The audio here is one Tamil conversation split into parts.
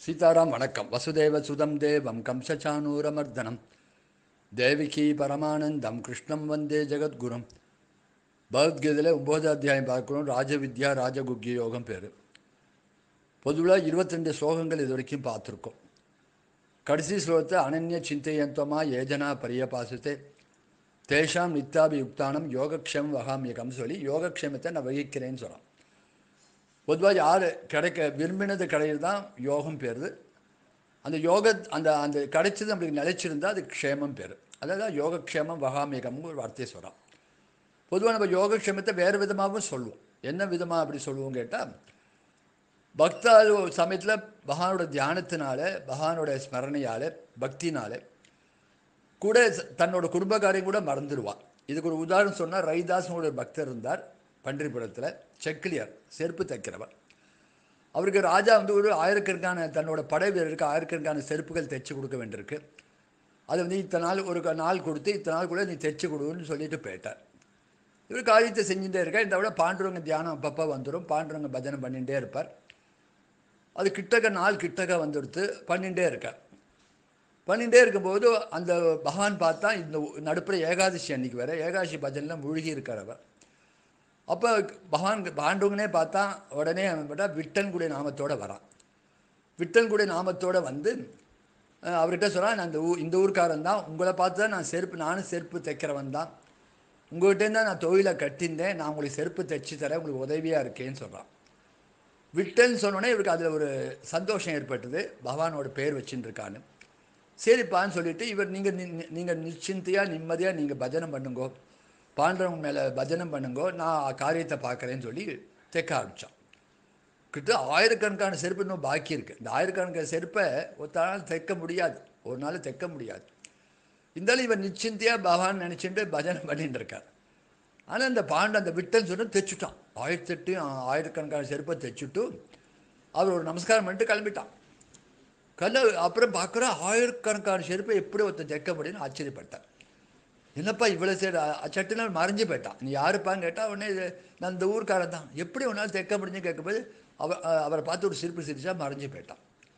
சீதாராம் வணக்கம் வசுதேவ சுதம் தேவம் கம்சச்சானூரமர்தனம் தேவிகி பரமானந்தம் கிருஷ்ணம் வந்தே ஜெகத்குரும் பகவத்கீதையில் ஒம்பது அத்தியாயம் பார்க்குறோம் ராஜவித்யா ராஜகுக்கிய யோகம் பேர் பொதுவாக இருபத்தி ரெண்டு ஸ்லோகங்கள் இது வரைக்கும் பார்த்துருக்கோம் கடைசி ஸ்லோகத்தை அனன்ய சிந்தையந்தமா ஏஜனா பரியபாசத்தை தேஷாம் நித்தாபியுக்தானம் யோகக்ஷேமம் வகாமியகம் சொல்லி யோகக்ஷேமத்தை நான் வகிக்கிறேன்னு சொல்கிறான் பொதுவாக யார் கிடைக்க விரும்பினது கிடையாது தான் யோகம் பேருது அந்த யோக அந்த அந்த கிடைச்சது நம்மளுக்கு நிலைச்சிருந்தா அது க்ஷேமம் பேர் அதாவது யோகக்ஷேமம் வகாமியகம்னு ஒரு வார்த்தையை சொல்கிறான் பொதுவாக நம்ம யோகக்ஷேமத்தை வேறு விதமாகவும் சொல்லுவோம் என்ன விதமாக அப்படி சொல்லுவோம் கேட்டால் பக்தா சமயத்தில் பகவானோட தியானத்தினால பகவானோட ஸ்மரணையால் பக்தினால கூட தன்னோட குடும்பக்காரையும் கூட மறந்துடுவான் இதுக்கு ஒரு உதாரணம் சொன்னால் ரைதாஸ்னு ஒரு பக்தர் இருந்தார் பன்றிபுரத்தில் செக்கிலியர் செருப்பு தைக்கிறவர் அவருக்கு ராஜா வந்து ஒரு ஆயிரக்கணக்கான தன்னோட படை வீரருக்கு ஆயிரக்கணக்கான செருப்புகள் தைச்சு கொடுக்க வேண்டியிருக்கு அது வந்து இத்தனை நாள் ஒரு நாள் கொடுத்து இத்தனை நாள் கூட நீ தைச்சு கொடுன்னு சொல்லிட்டு போயிட்டார் இவர் காரியத்தை செஞ்சுட்டே இருக்கார் இந்த விட பாண்டுரங்க தியானம் அப்பப்போ வந்துடும் பாண்டுரங்க பஜனை பண்ணிகிட்டே இருப்பார் அது கிட்டக்க நாள் கிட்டக்க வந்துடுத்து பண்ணிகிட்டே இருக்கார் பண்ணிகிட்டே இருக்கும்போது அந்த பகவான் பார்த்தா இந்த நடுப்புற ஏகாதசி அன்னைக்கு வேற ஏகாதசி பஜனில் மூழ்கி இருக்கார் அவர் அப்போ பகவான் பாண்டுங்கனே பார்த்தா உடனே அவன் பார்த்தா விட்டன்குடி நாமத்தோடு வரான் விட்டன்குடி நாமத்தோடு வந்து அவர்கிட்ட சொல்கிறான் நான் இந்த ஊ இந்த ஊர்க்காரன் தான் உங்களை பார்த்து தான் நான் செருப்பு நானும் செருப்பு தைக்கிறவன் தான் உங்கள்கிட்ட தான் நான் தொழிலை கட்டியிருந்தேன் நான் உங்களுக்கு செருப்பு தைச்சி தரேன் உங்களுக்கு உதவியாக இருக்கேன்னு சொல்கிறான் விட்டன்னு சொன்னோடனே இவருக்கு அதில் ஒரு சந்தோஷம் ஏற்பட்டது பகவானோட பேர் வச்சுட்டு இருக்கான்னு சரிப்பான்னு சொல்லிட்டு இவர் நீங்கள் நீங்கள் நிச்சிந்தையாக நிம்மதியாக நீங்கள் பஜனை பண்ணுங்கோ பாண்டவங்க மேலே பஜனம் பண்ணுங்கோ நான் காரியத்தை பார்க்குறேன்னு சொல்லி தைக்க ஆரம்பித்தான் கிட்ட ஆயிரக்கணக்கான செருப்பு இன்னும் பாக்கி இருக்குது இந்த ஆயிரக்கணக்கான செருப்பை ஒரு நாள் தைக்க முடியாது ஒரு நாள் தைக்க முடியாது இருந்தாலும் இவர் நிச்சிந்தியாக பகவான் நினச்சிட்டு பஜனை பண்ணிட்டு இருக்கார் ஆனால் அந்த பாண்ட அந்த விட்டன் சொன்ன தைச்சுட்டான் ஆயிரத்தெட்டு ஆயிரக்கணக்கான செருப்பை தைச்சுட்டு அவர் ஒரு நமஸ்காரம் பண்ணிட்டு கிளம்பிட்டான் கல்ல அப்புறம் பார்க்குற ஆயிரக்கணக்கான செருப்பை எப்படி ஒருத்தன் தைக்க முடியும்னு ஆச்சரியப்பட்டார் என்னப்பா இவ்வளோ சரி சட்டுனா மறைஞ்சு போயிட்டான் நீ யாருப்பான்னு கேட்டால் உடனே நான் இந்த ஊருக்காரன் தான் எப்படி ஒன்றால் தைக்க முடிஞ்சுன்னு கேட்கும்போது அவர் அவரை பார்த்து ஒரு சிரிப்பு சிரிச்சா மறைஞ்சு போயிட்டான்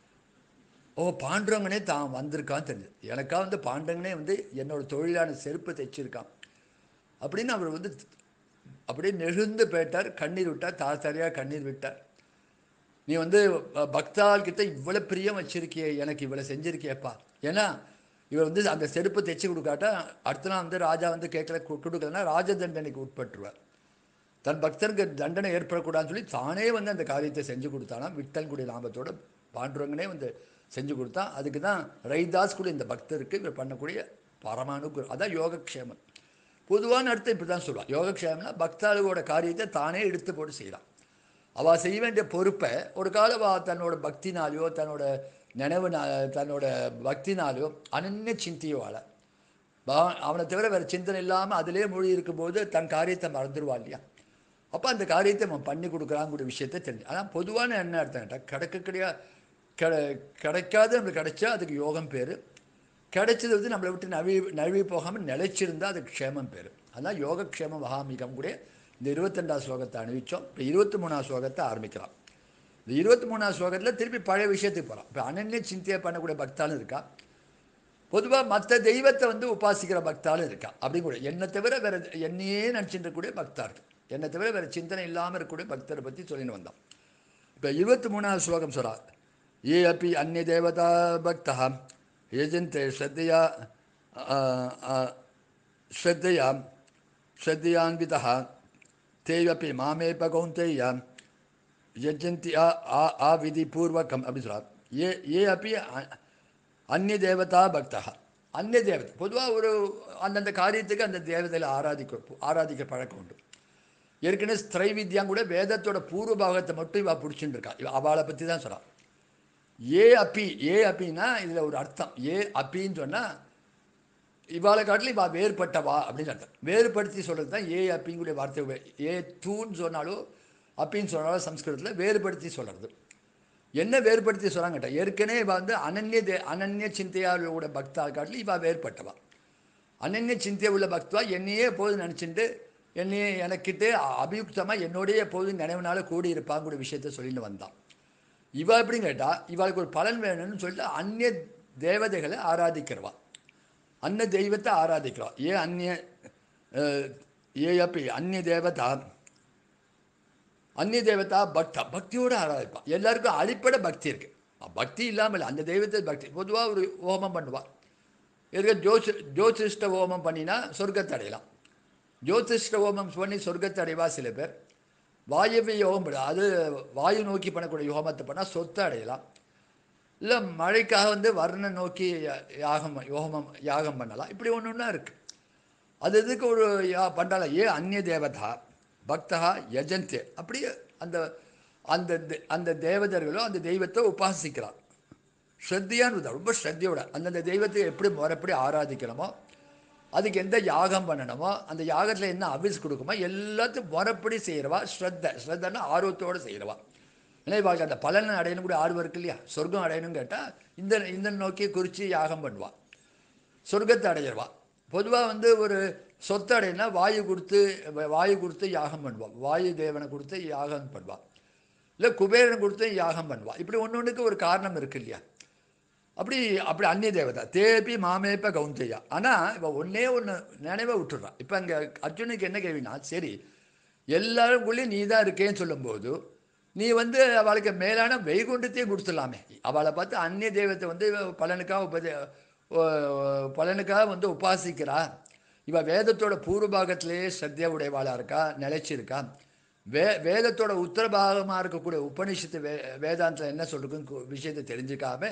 ஓ பாண்டவங்கனே தான் வந்திருக்கான்னு தெரிஞ்சு எனக்கா வந்து பாண்டவங்கனே வந்து என்னோட தொழிலான செருப்பு தைச்சிருக்கான் அப்படின்னு அவர் வந்து அப்படியே நெழுந்து போயிட்டார் கண்ணீர் விட்டார் தார் தாரியாக கண்ணீர் விட்டார் நீ வந்து பக்தால் கிட்ட இவ்வளோ பிரியம் வச்சிருக்கிய எனக்கு இவ்வளோ செஞ்சிருக்கியப்பா ஏன்னா இவர் வந்து அந்த செருப்பை தைச்சி கொடுக்காட்டா அடுத்த நாள் வந்து ராஜா வந்து கேட்கல கொடுக்கலன்னா ராஜ தண்டனைக்கு உட்பட்டுருவார் தன் பக்தருக்கு தண்டனை ஏற்படக்கூடாதுன்னு சொல்லி தானே வந்து அந்த காரியத்தை செஞ்சு கொடுத்தானா விட்டன்குடி லாபத்தோட பாண்டுரங்கனே வந்து செஞ்சு கொடுத்தான் அதுக்கு தான் ரைதாஸ் கூட இந்த பக்தருக்கு இவர் பண்ணக்கூடிய பரமானு அதான் யோகக்ஷேமம் பொதுவான அர்த்தம் இப்படி தான் சொல்லுவாள் யோகக்ஷேமம்னா பக்தாளுவோட காரியத்தை தானே எடுத்து போட்டு செய்யலாம் அவள் செய்ய வேண்டிய பொறுப்பை ஒரு காலம் தன்னோட பக்தினாலேயோ தன்னோட நினைவு தன்னோட பக்தினாலேயோ அனன்ய சிந்தியோவாள் அவனை தவிர வேறு சிந்தனை இல்லாமல் அதிலே மொழி இருக்கும்போது தன் காரியத்தை மறந்துடுவா இல்லையா அப்போ அந்த காரியத்தை அவன் பண்ணி கொடுக்குறாங்கிற விஷயத்தை தெரிஞ்சு ஆனால் பொதுவான என்ன அர்த்தம் கேட்டால் கிடைக்க கிடையாது கிடை கிடைக்காது நம்மளுக்கு கிடைச்சா அதுக்கு யோகம் பேர் கிடைச்சது வந்து நம்மளை விட்டு நழுவி நழுவி போகாமல் நிலைச்சிருந்தால் அதுக்கு க்ஷேமம் பேர் அதான் யோகக்ஷேம மகாமிகம் கூட இந்த இருபத்தெண்டாம் ஸ்லோகத்தை அணிவித்தோம் இப்போ இருபத்தி மூணாம் ஸ்லோகத்தை ஆரம்பிக்கலாம் இந்த இருபத்தி மூணாம் ஸ்லோகத்தில் திருப்பி பழைய விஷயத்துக்கு போகலாம் இப்போ அனன்ய சிந்தையை பண்ணக்கூடிய பக்தாலும் இருக்கா பொதுவாக மற்ற தெய்வத்தை வந்து உபாசிக்கிற பக்தாலும் இருக்கா அப்படி கூட என்னை தவிர வேறு என்னையே நினச்சிட்டு இருக்கக்கூடிய பக்தா இருக்கு என்னை தவிர வேறு சிந்தனை இல்லாமல் இருக்கக்கூடிய பக்தரை பற்றி சொல்லிட்டு வந்தோம் இப்போ இருபத்தி மூணாவது ஸ்லோகம் சொல்கிறார் ஏ அப்பி அந்நிய தேவதா பக்தா யஜந்தே ஸ்ரத்தையா ஸ்ரத்தையா ஸ்ரத்தையான்விதா தேவப்பி மாமேப கௌந்தேய யஜந்தி ஆ ஆ விதிபூர்வகம் அப்படின்னு சொல்கிறார் ஏ ஏ அப்பி அந்நிய தேவதா பக்தா அந்நிய தேவதை பொதுவாக ஒரு அந்தந்த காரியத்துக்கு அந்த தேவதையில் ஆராதிக்க ஆராதிக்க பழக்கம் உண்டு ஏற்கனவே ஸ்திரை வித்யாங்க கூட வேதத்தோட பூர்வ பாகத்தை மட்டும் இவா பிடிச்சிட்டு இருக்கா இவ அவளை பற்றி தான் சொல்கிறான் ஏ அப்பி ஏ அப்பின்னா இதில் ஒரு அர்த்தம் ஏ அப்பின்னு சொன்னால் இவாளை காட்டில் இவா வேறுபட்டவா அப்படின்னு அர்த்தம் வேறுபடுத்தி சொல்கிறது தான் ஏ அப்பிங்கூடிய வார்த்தை ஏ தூன்னு சொன்னாலும் அப்பின்னு சொன்னாலும் சம்ஸ்கிருதத்தில் வேறுபடுத்தி சொல்கிறது என்ன வேறுபடுத்தி சொல்கிறாங்க கேட்டால் ஏற்கனவே இவா வந்து அனன்ய தே அனன்ய சிந்தையாளோட பக்தா காட்டில் இவா வேறுபட்டவா அனன்ய சிந்தையை உள்ள பக்தா என்னையே எப்போதும் நினச்சிட்டு என்னையே எனக்கிட்டே அபியுக்தமாக என்னோடைய எப்போதும் நினைவுனால கூடி இருப்பாங்கிற விஷயத்த சொல்லிட்டு வந்தான் இவ எப்படின்னு கேட்டால் இவளுக்கு ஒரு பலன் வேணும்னு சொல்லிட்டு அந்நிய தேவதைகளை ஆராதிக்கிறவா அன்ன தெய்வத்தை ஆராதிக்கிறா ஏ அந்நிய அஹ், ஏ அப்படி அந்நிய தேவதா அந்நிய தேவதா பக்தா பக்தியோடு ஆராதிப்பான் எல்லாருக்கும் அடிப்படை பக்தி இருக்கு பக்தி இல்லாமல் இல்லை. அந்த தெய்வத்தை பக்தி பொதுவாக ஒரு ஹோமம் பண்ணுவா எதுக்கு ஜோசி ஜோதிஷ்ட ஹோமம் பண்ணினா சொர்க்கத்தை அடையலாம் ஜோதிஷ்ட ஹோமம் பண்ணி சொர்க்கத்தை அடைவா சில பேர் வாயவி யோகம் பண்ண அது வாயு நோக்கி பண்ணக்கூடிய யோகத்தை பண்ணால் சொத்தை அடையலாம் இல்லை மழைக்காக வந்து வர்ண நோக்கி யா- யாகம் யோகமம் யாகம் பண்ணலாம் இப்படி ஒன்று ஒன்றா இருக்குது அது எதுக்கு ஒரு யா பண்ணலாம் ஏ அந்நிய தேவதா பக்தா யஜந்தே அப்படியே அந்த அந்த தே- அந்த தேவதர்களோ அந்த தெய்வத்தை உபாசிக்கிறார் ஸ்ரத்தையான்னு இருந்தா, ரொம்ப ஸ்ரத்தையோட அந்தந்த தெய்வத்தை எப்படி முறைப்படி ஆராதிக்கணுமோ அதுக்கு எந்த யாகம் பண்ணணுமோ அந்த யாகத்தில் என்ன அபிஸ் கொடுக்குமோ எல்லாத்தையும் முறைப்படி செய்கிறவா ஸ்ரத்த ஸ்ரத்தன்னா ஆர்வத்தோடு செய்கிறவா ஏன்னா இவாளுக்கு அந்த பலனை அடையணும் கூட ஆர்வம் இருக்கு இல்லையா சொர்க்கம் அடையணும்னு கேட்டால் இந்த இந்த நோக்கி குறித்து யாகம் பண்ணுவா சொர்க்கத்தை அடையிறவா பொதுவாக வந்து ஒரு சொத்து அடையினா வாயு கொடுத்து வ- வாயு கொடுத்து யாகம் பண்ணுவா வாயு தேவனை கொடுத்து யாகம் பண்ணுவா இல்லை குபேரன் கொடுத்து யாகம் பண்ணுவா இப்படி ஒன்று ஒன்றுக்கு ஒரு காரணம் இருக்கு இல்லையா அப்படி அப்படி அந்நிய தேவதா தேபி மாமேப்ப கவுந்தையா ஆனால் இப்போ ஒன்றே ஒன்று நினைவை விட்டுடுறான் இப்போ அங்கே அர்ஜுனுக்கு என்ன கேள்வினா சரி எல்லாருக்குள்ளேயும் நீ தான் இருக்கேன்னு சொல்லும்போது நீ வந்து அவளுக்கு மேலான வைகுண்டத்தையும் கொடுத்துடலாமே அவளை பார்த்து அந்நிய தெய்வத்தை வந்து இவ பலனுக்காக உபதே ஓ- பலனுக்காக வந்து உபாசிக்கிறா இவ வேதத்தோட பூர்வ பாகத்திலேயே ஸ்ரத்தையா உடையவாளாக இருக்கா நிலைச்சிருக்கா வே வேதத்தோட உத்தரபாகமாக இருக்கக்கூடிய உபனிஷத்து வே வேதாந்தத்தில் என்ன சொல்லிருக்குன்னு விஷயத்தை தெரிஞ்சுக்காம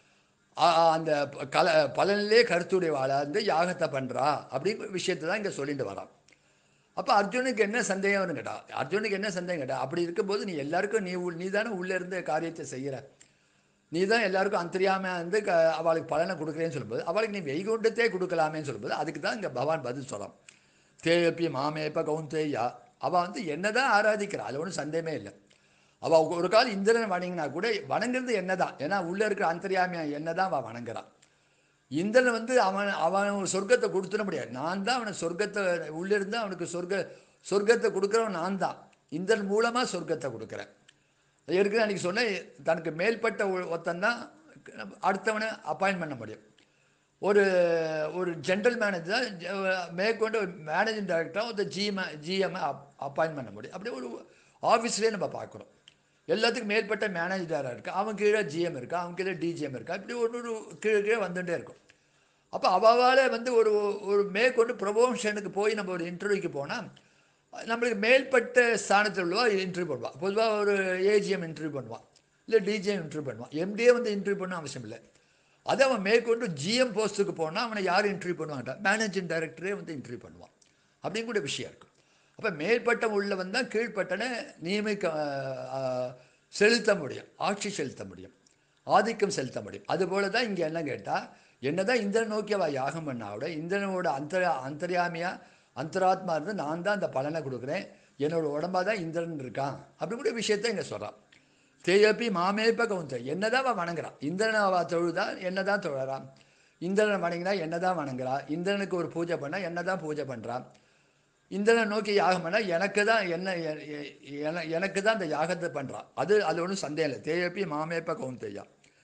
ஆ, அந்த ப- கல பலனிலே கருத்துடையவாளா இருந்து யாகத்தை பண்ணுறா அப்படிங்கிற விஷயத்தை தான் இங்கே சொல்லிட்டு வரான் அப்போ அர்ஜுனுக்கு என்ன சந்தேகம்னு கேட்டா அர்ஜுனுக்கு என்ன சந்தேகம் கேட்டா அப்படி இருக்கும்போது நீ எல்லாருக்கும் நீ உள்- நீ தானே உள்ளே இருந்து காரியத்தை செய்கிற நீ தான் எல்லாருக்கும் அந்தரியாம வந்து க அவளுக்கு பலனை கொடுக்குறேன்னு சொல்லும்போது அவளுக்கு நீ வைகுண்டத்தே கொடுக்கலாமேன்னு சொல்லும்போது அதுக்கு தான் இங்கே பகவான் பதில் சொல்கிறான் தேப்பி மாமேப்ப கவுந்தேயா அவள் வந்து என்ன தான் ஆராதிக்கிறா அது ஒன்றும் சந்தேகமே இல்லை அவள் ஒரு காலம் இந்திரன் வணங்கினா கூட வணங்குறது என்ன தான் ஏன்னா உள்ளே இருக்கிற அந்தரியாமியா என்ன தான் அவள் வணங்குறான் இந்திரன் வந்து அவன் அவன் ஒரு சொர்க்கத்தை கொடுத்துட முடியாது நான் தான் அவனை சொர்க்கத்தை உள்ளே இருந்து அவனுக்கு சொர்க்க சொர்க்கத்தை கொடுக்குறவன் நான் தான் இந்திரன் மூலமாக சொர்க்கத்தை கொடுக்குறேன் ஏற்கனவே அன்றைக்கி சொன்னேன் தனக்கு மேல்பட்ட ஒருத்தன் தான் அடுத்தவனை அப்பாயின்ட் பண்ண முடியும் ஒரு ஒரு ஜென்ரல் மேனேஜர் தான் மேற்கொண்டு ஒரு மேனேஜிங் டைரக்டராக ஒரு ஜிஎம் ஜிஎம்ஐ அப்பாயின்ட் பண்ண முடியும் அப்படி ஒரு ஆஃபீஸ்லேயே நம்ம பார்க்குறோம் எல்லாத்துக்கும் மேற்பட்ட மேனேஜராக இருக்கா அவன் கீழே ஜிஎம் இருக்கா அவன் கீழே டிஜிஎம் இருக்கா இப்படி ஒரு ஒரு கீழே கீழே வந்துகிட்டே இருக்கும் அப்போ அவளால் வந்து ஒரு ஒரு மேற்கொண்டு ப்ரொமோஷனுக்கு போய் நம்ம ஒரு இன்டர்வியூக்கு போனால் நம்மளுக்கு மேல்பட்ட ஸ்தானத்தில் உள்ளவா இன்டர்வியூ பண்ணுவான் பொதுவாக ஒரு ஏஜிஎம் இன்டர்வியூ பண்ணுவான் இல்லை டிஜிஎம் இன்டர்வியூ பண்ணுவான் எம்டிஏ வந்து இன்டர்வியூ பண்ண அவசியம் இல்லை அதை அவன் மேற்கொண்டு ஜிஎம் போஸ்ட்டுக்கு போனால் அவனை யார் இன்டர்வியூ பண்ணுவாங்கட்டா மேனேஜிங் டைரக்டரே வந்து இன்டர்வியூ பண்ணுவான் அப்படின்னு கூட விஷயம் இருக்கும் அப்போ மேல்பட்டம் உள்ளவன் தான் கீழ்ப்பட்டனை நியமிக்க ஆஹ், செலுத்த முடியும் ஆட்சி செலுத்த முடியும் ஆதிக்கம் செலுத்த முடியும் அதுபோல தான் இங்கே என்ன கேட்டால் என்னதான் இந்திரன் நோக்கி அவள் யாகம் பண்ணா கூட இந்திரனோட அந்தர அந்தர்யாமியா அந்தராத்மா இருந்து நான் தான் அந்த பலனை கொடுக்குறேன் என்னோட உடம்பா தான் இந்திரன் இருக்கான் அப்படி கூட விஷயத்தை இங்கே சொல்கிறான் தேயப்பி மாமேப்ப கவுந்த என்னதான் அவள் வணங்குறான் இந்திரனை அவள் தொழுதா என்னதான் தொழறான் இந்திரனை வணங்கினா என்னதான் வணங்குறா இந்திரனுக்கு ஒரு பூஜை பண்ணால் என்னதான் பூஜை பண்ணுறான் இந்திரனை நோக்கி யாகம் பண்ணால் எனக்கு தான் என்ன எ- எ- என- எனக்கு தான் அந்த யாகத்தை பண்ணுறான் அது அது ஒன்றும் சந்தேகம் இல்லை தேயப்பி மாமேப்ப கவுந்தையா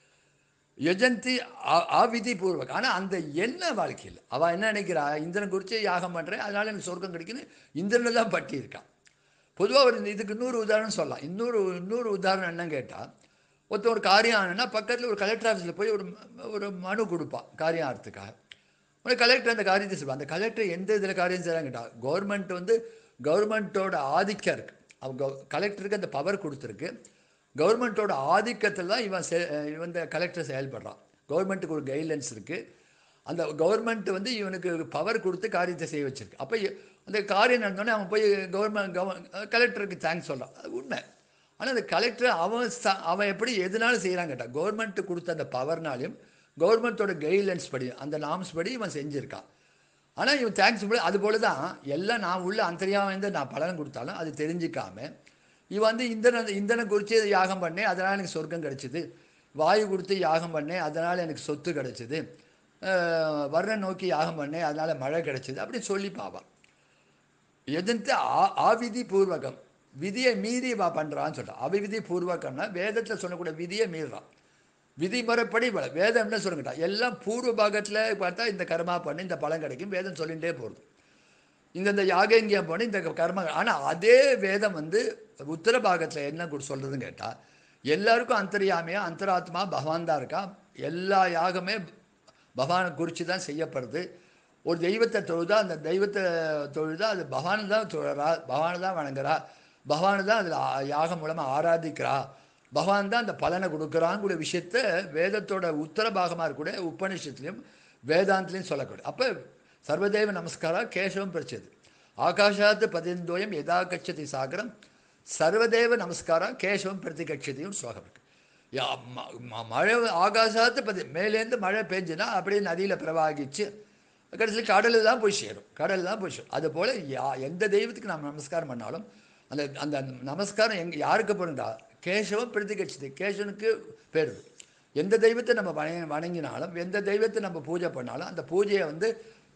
யஜந்தி ஆ- ஆவிதி பூர்வக் ஆனால் அந்த என்ன வாழ்க்கையில் அவள் என்ன நினைக்கிறா இந்திரன் குறித்து யாகம் பண்ணுறேன் அதனால எனக்கு சொர்க்கம் கிடைக்குன்னு இந்திரனில் தான் பட்டி இருக்கான் பொதுவாக ஒரு இதுக்கு இன்னொரு உதாரணம் சொல்லலாம் இன்னொரு இன்னொரு உதாரணம் என்னன்னு கேட்டால் ஒருத்தன் ஒரு காரியம் ஆனன்னா பக்கத்தில் ஒரு கலெக்டர் ஆஃபீஸில் போய் ஒரு ம- ஒரு மனு கொடுப்பான் காரியம் ஆகிறதுக்காக உடனே கலெக்டர் அந்த காரியத்தை செய்வான் அந்த கலெக்டர் எந்த இதில் காரியம் செய்கிறாங்க கேட்டால் கவர்மெண்ட் வந்து கவர்மெண்ட்டோட ஆதிக்கம் இருக்குது அவங்க கலெக்டருக்கு அந்த பவர் கொடுத்துருக்கு கவர்மெண்ட்டோட ஆதிக்கத்தில் தான் இவன் செ இவன் இந்த கலெக்டர் செயல்படுறான் கவர்மெண்ட்டுக்கு ஒரு கைட்லைன்ஸ் இருக்குது அந்த கவர்மெண்ட் வந்து இவனுக்கு பவர் கொடுத்து காரியத்தை செய்ய வச்சிருக்கு அப்போ அந்த காரியம் நடந்தோடனே அவன் போய் கவர்மெண்ட் கவ கலெக்டருக்கு தேங்க்ஸ் சொல்கிறான் அது உண்மை ஆனால் அந்த கலெக்டர் அவன் ச- அவன் எப்படி எதனால செய்கிறான் கேட்டான் கவர்மெண்ட் கொடுத்த அந்த பவர்னாலையும் கவர்மெண்ட்டோட கைட்லைன்ஸ் படி அந்த நாம்ஸ் படி இவன் செஞ்சுருக்கான் ஆனால் இவன் தேங்க்ஸ் போல அது போல தான் எல்லாம் நான் உள்ள அந்தரியாக வந்து நான் பலன் கொடுத்தாலும் அது தெரிஞ்சிக்காம இவன் வந்து இந்தன இந்தனை குறித்து யாகம் பண்ணேன் அதனால் எனக்கு சொர்க்கம் கிடைச்சிது வாயு கொடுத்து யாகம் பண்ணேன் அதனால் எனக்கு சொத்து கிடைச்சிது அஹ் வர்ண நோக்கி யாகம் பண்ணேன் அதனால் மழை கிடைச்சிது அப்படின்னு சொல்லி பாவான் எதன்ட்டு ஆ ஆவிதி பூர்வகம் விதியை மீறி வா பண்ணுறான்னு சொல்கிறான் அபிவிதி பூர்வகம்னா வேதத்தில் சொல்லக்கூடிய விதியை மீறுறான் விதிமுறைப்படி வ- வேதம் என்ன சொல்லுங்கட்டா எல்லாம் பூர்வ பாகத்தில் பார்த்தா இந்த கர்மா பண்ணி இந்த பலன் கிடைக்கும் வேதம் சொல்லிகிட்டே போகிறது இந்தந்த யாகங்கியம் பண்ணி இந்த கர்ம ஆனால் அதே வேதம் வந்து உத்தர பாகத்தில் என்ன கொடு சொல்கிறதுன்னு கேட்டால் எல்லாருக்கும் அந்தரியாமையா அந்தராத்மா பகவான் தான் இருக்கான் எல்லா யாகமே பகவானை குறித்து தான் செய்யப்படுது ஒரு தெய்வத்தை தொழுதா அந்த தெய்வத்தை தொழுதா அது பகவானை தான் தொழுறா பகவானை தான் வணங்குறா பகவானை தான் அதில் யாகம் மூலமாக ஆராதிக்கிறா பகவான் தான் அந்த பலனை கொடுக்குறாங்கிற விஷயத்த வேதத்தோட உத்தர பாகமாக இருக்கக்கூடிய உபனிஷத்துலையும் வேதாந்திலையும் சொல்லக்கூடிய அப்போ சர்வதேவ நமஸ்காரா கேசவம் பிரிச்சது ஆகாஷாத் பதிந்தோயம் எதா கச்சதி சாகரம் சர்வதேவ நமஸ்காரா கேசவம் பிரதிகட்சதியும் ஸ்லோகம் இருக்கு யா, ம- ம- மழை ஆகாசாத்து பதி மேலேருந்து மழை பெஞ்சுன்னா அப்படியே நதியில் பிரவாகிச்சு கடைசியில் கடலில் தான் போய் சேரும் கடலில் தான் போய் சேரும் அதுபோல் யா எந்த தெய்வத்துக்கு நாம் நமஸ்காரம் பண்ணாலும் அந்த அந்த நமஸ்காரம் எங்க யாருக்கு பண்ணுறா கேசவம் பிரதிகட்சதி கேசவனுக்கு பேர் இது. எந்த தெய்வத்தை நம்ம வணங்கி வணங்கினாலும் எந்த தெய்வத்தை நம்ம பூஜை பண்ணாலும் அந்த பூஜையை வந்து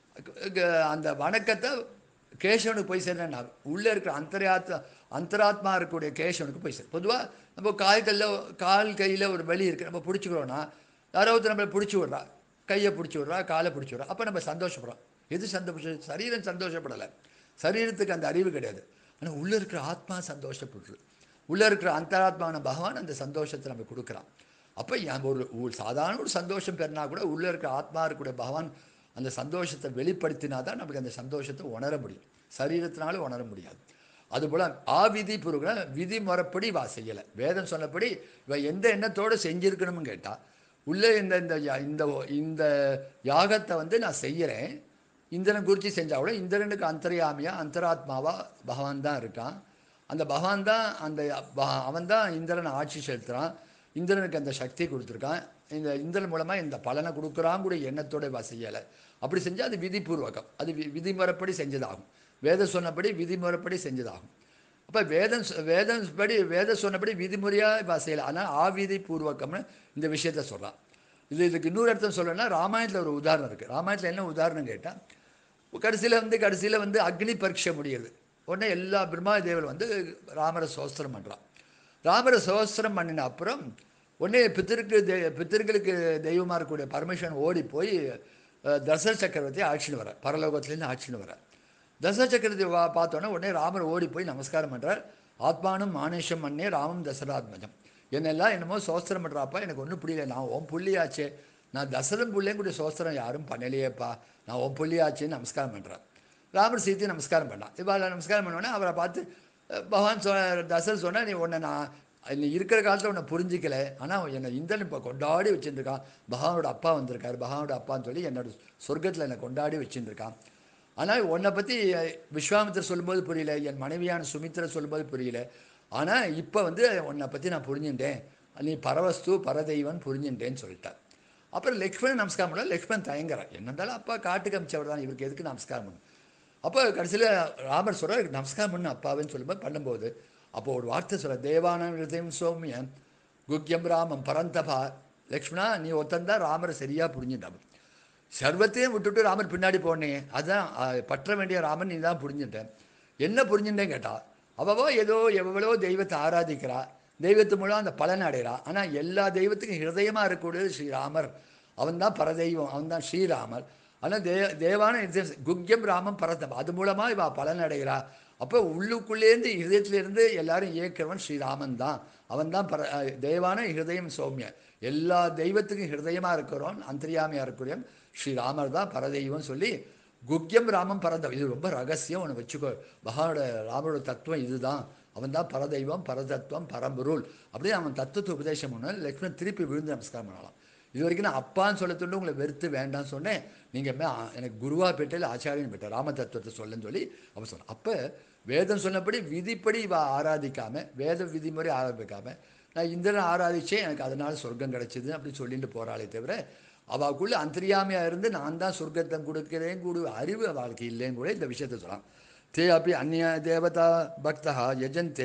க- அந்த வணக்கத்தை கேசவனுக்கு போய் சேர்ந்தா உள்ளே இருக்கிற அந்தராத்மா அந்தராத்மா இருக்கக்கூடிய கேசவனுக்கு போய் சேரும் பொதுவாக நம்ம கால் கையில் கால் கையில் ஒரு வலி இருக்குது நம்ம பிடிச்சிக்கிறோன்னா யாரோ ஒருத்தர் நம்மளை பிடிச்சி விட்றா கையை பிடிச்சி விட்றா காலை பிடிச்சி விட்றா அப்போ நம்ம சந்தோஷப்படுறோம் எது சந்தோஷம் சரீரம் சந்தோஷப்படலை சரீரத்துக்கு அந்த அறிவு கிடையாது ஆனால் உள்ளே இருக்கிற ஆத்மா சந்தோஷப்படுறது உள்ளே இருக்கிற அந்தராத்மான பகவான் அந்த சந்தோஷத்தை நம்ம கொடுக்குறான் அப்போ என் ஒரு ஒரு சாதாரண ஒரு சந்தோஷம் பெறினா கூட உள்ளே இருக்கிற ஆத்மா இருக்கக்கூடிய பகவான் அந்த சந்தோஷத்தை வெளிப்படுத்தினா தான் நமக்கு அந்த சந்தோஷத்தை உணர முடியும் சரீரத்தினால உணர முடியாது அதுபோல் ஆவிதி புருகிற விதிமுறைப்படி வா செய்யலை வேதம் சொன்னபடி இவ எந்த எண்ணத்தோடு செஞ்சிருக்கணும்னு கேட்டால் உள்ளே இந்த இந்த யா- இந்த இந்த யாகத்தை வந்து நான் செய்கிறேன் இந்திரன் குறித்து செஞ்சால் கூட இந்திரனுக்கு அந்தர்யாமியா அந்தராத்மாவா பகவான் தான் இருக்கான் அந்த பகவான் தான் அந்த ப- அவன் தான் இந்திரனை ஆட்சி செலுத்துகிறான் இந்திரனுக்கு அந்த சக்தி கொடுத்துருக்கான் இந்த இந்திரன் மூலமாக இந்த பலனை கொடுக்குறான் கூட எண்ணத்தோட வா செய்யலை அப்படி செஞ்சால் அது விதிபூர்வகம் அது வி- விதிமுறைப்படி செஞ்சதாகும் வேதம் சொன்னபடி விதிமுறைப்படி செஞ்சதாகும் அப்போ வேதம் சொ- வேதம் படி வேதம் சொன்னபடி விதிமுறையாக வா செய்யலை ஆனால் ஆவிதி பூர்வகம்னு இந்த விஷயத்த சொல்கிறான் இது இதுக்கு இன்னொரு அர்த்தம் சொல்லணும்னா ராமாயணத்தில் ஒரு உதாரணம் இருக்குது ராமாயணத்தில் என்ன உதாரணம் கேட்டால் கடைசியில் வந்து கடைசியில் வந்து அக்னி பரீட்சை முடியுது உடனே எல்லா பிரம்மா தேவர் வந்து ராமரை சோஸ்திரம் பண்ணுறான் ராமரை சோஸ்திரம் பண்ணின அப்புறம் உடனே பித்திருக்கு தெ பித்திருக்களுக்கு தெய்வமாக இருக்கக்கூடிய பரமேஸ்வரன் ஓடி போய் அஹ், தசரத சக்கரவர்த்தி ஆட்சின்னு வர பரலோகத்துலேருந்து ஆட்சின்னு வர தசரத சக்கரவர்த்தி வா பார்த்தோன்னே உடனே ராமர் ஓடி போய் நமஸ்காரம் பண்ணுறார் ஆத்மானும் மானேஷம் மன்னே ராமம் தசராத்மஜம் என்னெல்லாம் என்னமோ சோஸ்திரம் பண்ணுறாப்பா எனக்கு ஒன்றும் புரியல நான் உன் புள்ளியாச்சே நான் தசரன் புள்ளையும் கூட சோஸ்திரம் யாரும் பண்ணலையேப்பா நான் உன் புள்ளியாச்சேன்னு நமஸ்காரம் பண்ணுறேன் ராமர் சீத்தை நமஸ்காரம் பண்ணான் இவாள நமஸ்காரம் பண்ணோடனே அவரை பார்த்து அஹ், பகவான் சொ தசரன் சொன்னா நீ உன்னை நான் நீ இருக்கிற காலத்தில் உன்னை புரிஞ்சிக்கல ஆனால் என்னை இந்திரன் இப்போ கொண்டாடி வச்சுருக்கான் பகவானோட அப்பா வந்திருக்காரு பகவானோட அப்பான்னு சொல்லி என்னோட சொர்க்கத்தில் என்னை கொண்டாடி வச்சுருக்கான் ஆனால் உன்னை பற்றி விஸ்வாமித்திரர் சொல்லும்போது புரியல என் மனைவியான சுமித்திரர் சொல்லும்போது புரியல ஆனால் இப்போ வந்து உன்னை பற்றி நான் புரிஞ்சுட்டேன் நீ பரவஸ்து பரதெய்வன் புரிஞ்சுட்டேன்னு சொல்லிட்டார் அப்புறம் லக்ஷ்மணன் நமஸ்காரம் பண்ணல லக்ஷ்மணன் தயங்குறான் என்ன இருந்தாலும் அப்பா காட்டுக்கு அமிச்சவர் தான் இவருக்கு எதுக்கு நமஸ்காரம் பண்ணணும் அப்போ கடைசியில் ராமர் சொல்கிறார் நமஸ்காரம் பண்ணு அப்பாவுன்னு சொல்லும்போது பண்ணும்போது அப்போ ஒரு வார்த்தை சொல்ல தேவானம் ஹிருதயம் சௌமியம் குக்கியம் ராமம் பரந்தபா லக்ஷ்மணா நீ ஒருத்தன் ராமரை சரியாக புரிஞ்சுட்டான் சர்வத்தையும் விட்டுட்டு ராமர் பின்னாடி போனே அதான் அஹ், பற்ற வேண்டிய ராமன் நீ தான் புரிஞ்சுட்டேன் என்ன புரிஞ்சுட்டேன்னு கேட்டா அவவோ ஏதோ எவ்வளோ தெய்வத்தை ஆராதிக்கிறா தெய்வத்து மூலம் அந்த பலன் அடைகிறா ஆனால் எல்லா தெய்வத்துக்கும் ஹிருதயமாக இருக்கக்கூடியது ஸ்ரீராமர் அவன் தான் பரதெய்வம் அவன் தான் ஸ்ரீராமர் ஆனால் தே தேவான இது- குக்கியம் ராமம் பரதம் அது மூலமாக இவ பலன் அடைகிறா அப்போ உள்ளுக்குள்ளேருந்து ஹிருதயத்திலேருந்து எல்லாரும் இயக்கிறவன் ஸ்ரீராமன் தான் அவன் தான் பர அஹ், தேவான ஹிருதயம் சௌமிய எல்லா தெய்வத்துக்கும் ஹிருதயமாக இருக்கிறவன் அந்தரியாமையாக இருக்கிறவன் ஸ்ரீராமர் தான் பரதெய்வம் சொல்லி குக்கியம் ராமம் பரதம் இது ரொம்ப ரகசியம் ஒன்று வச்சுக்கோ பகவானோட ராமரோட தத்துவம் இதுதான் அவன் தான் பரதெய்வம் பரதத்துவம் பரம்பொருள் அப்படியே அவன் தத்துவத்தை உபதேசம் பண்ணால் லக்ஷ்மணன் திருப்பி விழுந்து நமஸ்காரம் பண்ணலாம் இது வரைக்கும் நான் அப்பான்னு சொல்ல தோண்டு உங்களை வெறுத்து வேண்டாம்னு சொன்னேன் நீங்கள் எனக்கு குருவா பெற்ற ஆச்சாரியன் பெற்ற ராம தத்துவத்தை சொல்லுன்னு சொல்லி அவன் சொன்னான் அப்போ வேதம் சொன்னபடி விதிப்படி இவ ஆராதிக்காம வேத விதிமுறை ஆரம்பிக்காம நான் இந்திரன் ஆராதிச்சேன் எனக்கு அதனால சொர்க்கம் கிடைச்சிது அப்படி சொல்லிட்டு போகிறாளே தவிர அவளுக்குள்ள அந்தரியாமையாக இருந்து நான் தான் சொர்க்கத்தை கொடுக்கிறேன் கூடு அறிவு அவளுக்கு இல்லைன்னு கூட இந்த விஷயத்தை சொல்லலாம் தே அப்படி அந்நிய தேவதா பக்தா யஜந்தே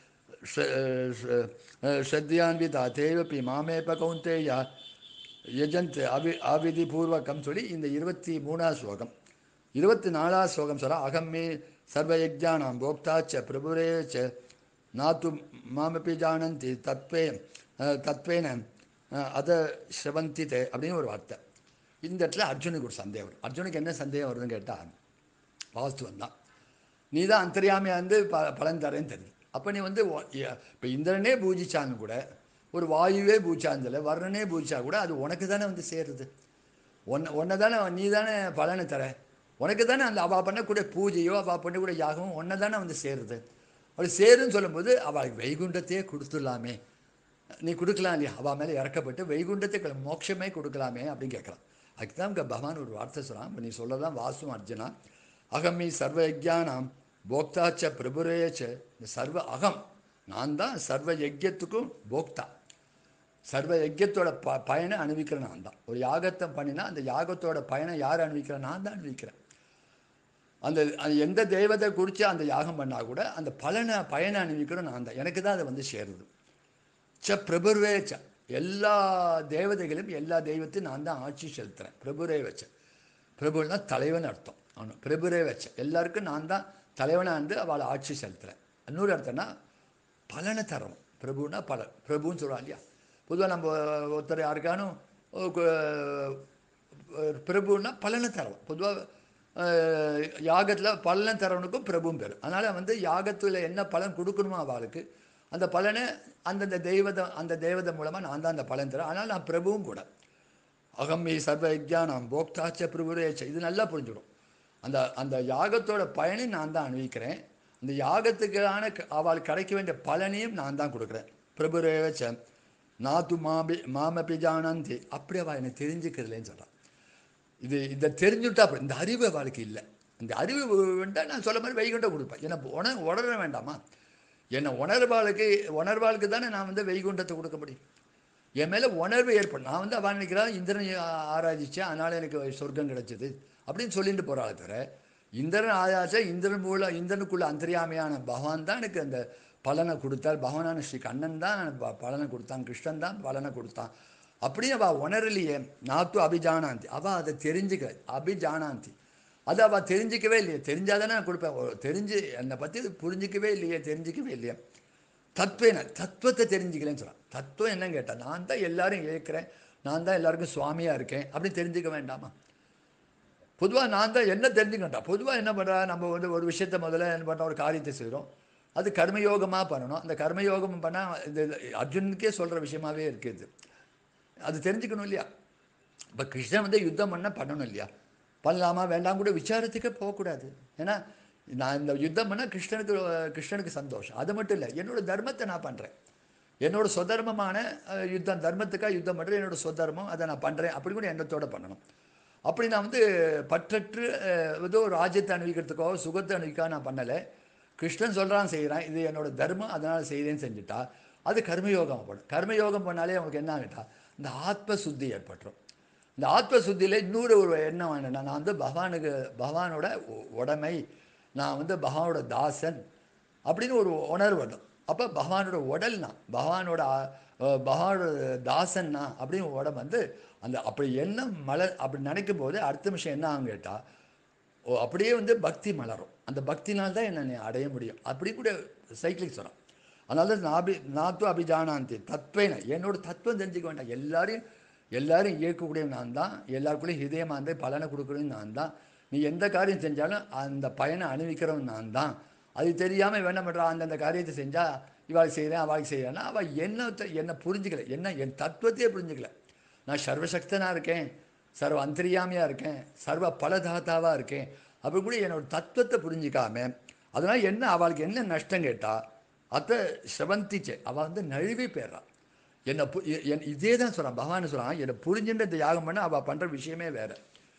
ஸ்ரத்தியான்விதா தேவப்பி மாமேப கௌந்தேயா யஜந்த் அவி ஆவிதிபூர்வகம் சொல்லி இந்த இருபத்தி மூணாவது ஸ்லோகம் இருபத்தி நாலாவது ஸ்லோகம் சொல்ல அகம்மே சர்வயஜானாம் போக்தா ச பிரபுரே ச நாத்து மாமப்பி ஜானந்தி தத்வே அஹ், தத்வேன அஹ், அத ஸ்ரவந்தி தே அப்படின்னு ஒரு வார்த்தை இந்த இடத்துல அர்ஜுனுக்கு ஒரு சந்தேகம் வரும் அர்ஜுனுக்கு என்ன சந்தேகம் வருதுன்னு கேட்டால் வாஸ்துவம் தான் நீ தான் அந்தரியாமையாக இருந்து ப பலன் தரேன்னு தெரியுது அப்போ நீ வந்து இப்போ இந்திரனே பூஜிச்சாலும் கூட ஒரு வாயுவே பூஜிச்சாந்தல வர்ணனே பூஜிச்சா கூட அது உனக்கு தானே வந்து சேருது ஒன்றை ஒன்றை தானே நீ தானே பலனை தர உனக்கு தானே அந்த அவள் பண்ணக்கூடிய பூஜையோ அவள் பண்ணக்கூடிய யாகமும் ஒன்றை தானே வந்து சேருது அவள் சேருன்னு சொல்லும்போது அவளுக்கு வைகுண்டத்தையே கொடுத்துடலாமே நீ கொடுக்கலாம் இல்லையா அவள் மேலே இறக்கப்பட்டு வைகுண்டத்தை கிள- மோட்சமே கொடுக்கலாமே அப்படின்னு கேட்கலாம் அதுக்கு தான் இங்கே பகவான் ஒரு வார்த்தை சொல்கிறான் இப்போ நீ சொல்லதான் வாசும் அர்ஜுனா அகமி சர்வ யஜ்ஞானாம் போக்தாச்ச பிரபுரேச்ச இந்த சர்வ அகம் நான் தான் சர்வ யஜ்யத்துக்கும் போக்தா சர்வ யஜ்யத்தோட ப பயனை அனுபவிக்கிறேன் நான் தான் ஒரு யாகத்தை பண்ணினா அந்த யாகத்தோட பயனை யார் அனுபவிக்கிறேன் நான் தான் அனுபவிக்கிறேன் அந்த அந்த எந்த தெய்வத்தை குறித்து அந்த யாகம் பண்ணால் கூட அந்த பலனை பயனை அனுபவிக்கிறோம் நான் தான் எனக்கு தான் அது வந்து சேருது ச பிரபுர்வே ச எல்லா தேவதைகளும் எல்லா தெய்வத்தையும் நான் தான் ஆட்சி செலுத்துகிறேன் பிரபுரே வச்ச பிரபுனா தலைவன் அர்த்தம் அவனு பிரபுரே வச்ச எல்லாருக்கும் நான் தான் தலைவனாக இருந்து அவளை ஆட்சி செலுத்துகிறேன் இன்னொரு அர்த்தம்னா பலனை தரணும் பிரபுனா பலன் பிரபுன்னு சொல்கிறோம் இல்லையா பொதுவாக நம்ம ஒருத்தர் யாருக்கானும் ஒரு கு- ஒரு பிரபுன்னா பலனை தரணும் பொதுவாக யாகத்தில் பலனை தரவனுக்கும் பிரபுவும் பேர் அதனால் வந்து யாகத்தில் என்ன பலன் கொடுக்கணுமோ அவளுக்கு அந்த பலனை அந்தந்த தெய்வத அந்த தெய்வத மூலமாக நான் தான் அந்த பலன் தரேன் அதனால் நான் பிரபுவும் கூட அகம்மி சர்வ விஜயானம் போக்தாச்ச பிரபுரேச்ச இது நல்லா புரிஞ்சிடும் அந்த அந்த யாகத்தோட பயனை நான் தான் அனுபவிக்கிறேன் அந்த யாகத்துக்கான க- அவள் கிடைக்க வேண்டிய பலனையும் நான் தான் கொடுக்குறேன் பிரபுரேவச்ச நாத்து மாபி மாமபி ஜானந்தி அப்படி அவள் என்னை தெரிஞ்சுக்கிறதுலேன்னு சொல்கிறான் இது இதை தெரிஞ்சுட்டா அப்படி இந்த அறிவு அவளுக்கு இல்லை இந்த அறிவு வேண்டாம் நான் சொல்ல மாதிரி வைகுண்டம் கொடுப்பேன் என்னை உண உணர வேண்டாமா என்னை உணர்வாளுக்கு உணர்வாளுக்கு தானே நான் வந்து வைகுண்டத்தை கொடுக்க முடியும் என் மேலே உணர்வு ஏற்படும் நான் வந்து அவன் நினைக்கிறான் இந்திரன் ஆ- ஆராதிச்சேன் அதனால் எனக்கு சொர்க்கம் கிடைச்சது அப்படின்னு சொல்லிட்டு போகிறாள் தவிர இந்திரன் ஆராய்ச்சா இந்திரன் மூலம் இந்திரனுக்குள்ள அந்தரியாமையான பகவான் தான் எனக்கு அந்த பலனை கொடுத்தார் பகவானான ஸ்ரீ கண்ணன் தான் எனக்கு ப- பலனை கொடுத்தான் கிருஷ்ணன் தான் பலனை கொடுத்தான் அப்படின்னு அவள் உணரலையே நாத்து அபிஜானாந்தி அவள் அதை தெரிஞ்சுக்க அபிஜானாந்தி அது அவள் தெரிஞ்சிக்கவே இல்லையே தெரிஞ்சாதானே நான் கொடுப்பேன் ஒரு தெரிஞ்சு என்னை பற்றி புரிஞ்சிக்கவே இல்லையே தெரிஞ்சிக்கவே இல்லையே தத்துவம் தத்துவத்தை தெரிஞ்சுக்கலன்னு சொல்கிறான் தத்துவம் என்னன்னு கேட்டால் நான் தான் எல்லாரும் ஏற்கிறேன் நான் தான் எல்லாருக்கும் சுவாமியாக இருக்கேன் அப்படின்னு தெரிஞ்சுக்க வேண்டாமா பொதுவாக நான் தான் என்ன தெரிஞ்சுக்கண்டா பொதுவாக என்ன பண்ணுறா நம்ம வந்து ஒரு விஷயத்தை முதல்ல என்ன பண்ணுறோம் ஒரு காரியத்தை செய்கிறோம் அது கர்மயோகமாக பண்ணணும் அந்த கர்மயோகம் பண்ணால் இது இது அர்ஜுனுக்கே சொல்கிற விஷயமாவே இருக்குது அது தெரிஞ்சுக்கணும் இல்லையா இப்போ கிருஷ்ணன் வந்து யுத்தம் பண்ண பண்ணணும் இல்லையா பண்ணலாமா வேண்டாம் கூட விசாரத்துக்கே போகக்கூடாது ஏன்னா நான் இந்த யுத்தம் பண்ணால் கிருஷ்ணனுக்கு கிருஷ்ணனுக்கு சந்தோஷம் அது மட்டும் இல்லை என்னோட தர்மத்தை நான் பண்ணுறேன் என்னோட சொதர்மமான அஹ், யுத்தம் தர்மத்துக்காக யுத்தம் பண்ணுறேன் என்னோட சொதர்மம் அதை நான் பண்ணுறேன் அப்படி கூட எண்ணத்தோட பண்ணணும் அப்படி நான் வந்து பற்றற்று அஹ், ஏதோ ஒரு ராஜ்யத்தை அனுபவிக்கிறதுக்கோ சுகத்தை அனுபவிக்காக நான் பண்ணலை கிருஷ்ணன் சொல்கிறான் செய்கிறான் இது என்னோட தர்மம் அதனால் செய்கிறேன்னு செஞ்சுட்டா அது கர்மயோகம் பண்ணும் கர்மயோகம் பண்ணாலே அவனுக்கு என்ன ஆகிட்டா இந்த ஆத்ம சுத்தி ஏற்பட்டுரும் இந்த ஆத்ம சுத்தியில் இன்னொரு ஒரு எண்ணம் என்னன்னா நான் வந்து பகவானுக்கு பகவானோட உ- உடைமை நான் வந்து பகவானோட தாசன் அப்படின்னு ஒரு உணர்வு வரும் அப்போ பகவானோட உடல் நான் பகவானோட ஆ- அஹ் பகவானோட தாசன் நான் அப்படின்னு உடம்பு வந்து அந்த அப்படி எண்ணம் மலர் அப்படி நினைக்கும் போது அடுத்த நிமிஷம் என்ன ஆகும் கேட்டால் ஓ அப்படியே வந்து பக்தி மலரும் அந்த பக்தினால் தான் என்னை அடைய முடியும் அப்படி கூட சைக்கிளிக் சொல்கிறான் அதனால தான் நாபி நாத்து அபிஜானாந்தி தத்வேன என்னோட தத்துவம் தெரிஞ்சுக்க வேண்டாம் எல்லாரையும் எல்லாரும் இயக்கக்கூடிய நான் தான் எல்லாருக்குள்ளேயும் ஹிதயமாக இருந்து பலனை கொடுக்குறதும் நான் தான் நீ எந்த காரியம் செஞ்சாலும் அந்த பயனை அனுபவிக்கிறவன் நான் தான் அது தெரியாமல் இவன் என்ன பண்ணுறான் அந்தந்த காரியத்தை செஞ்சால் இவாளுக்கு செய்கிறேன் அவளுக்கு செய்கிறேன்னா அவள் என்னத்தை என்னை புரிஞ்சுக்கல என்ன என் தத்துவத்தையே புரிஞ்சுக்கல நான் சர்வசக்தனாக இருக்கேன் சர்வ அந்தரியாமையாக இருக்கேன் சர்வ பலதாத்தாவாக இருக்கேன் அப்படி கூட என்னோட தத்துவத்தை புரிஞ்சிக்காம அதனால் என்ன அவளுக்கு என்ன நஷ்டம் கேட்டா அத்தை செவந்திச்சே அவள் வந்து நழுவி போயிடுறான் என்னை பு எ- என் இதே தான் சொல்கிறான் பகவான் சொல்கிறான் என்னை புரிஞ்சுட்டு இந்த யாகம் பண்ண அவள் பண்ணுற விஷயமே வேறு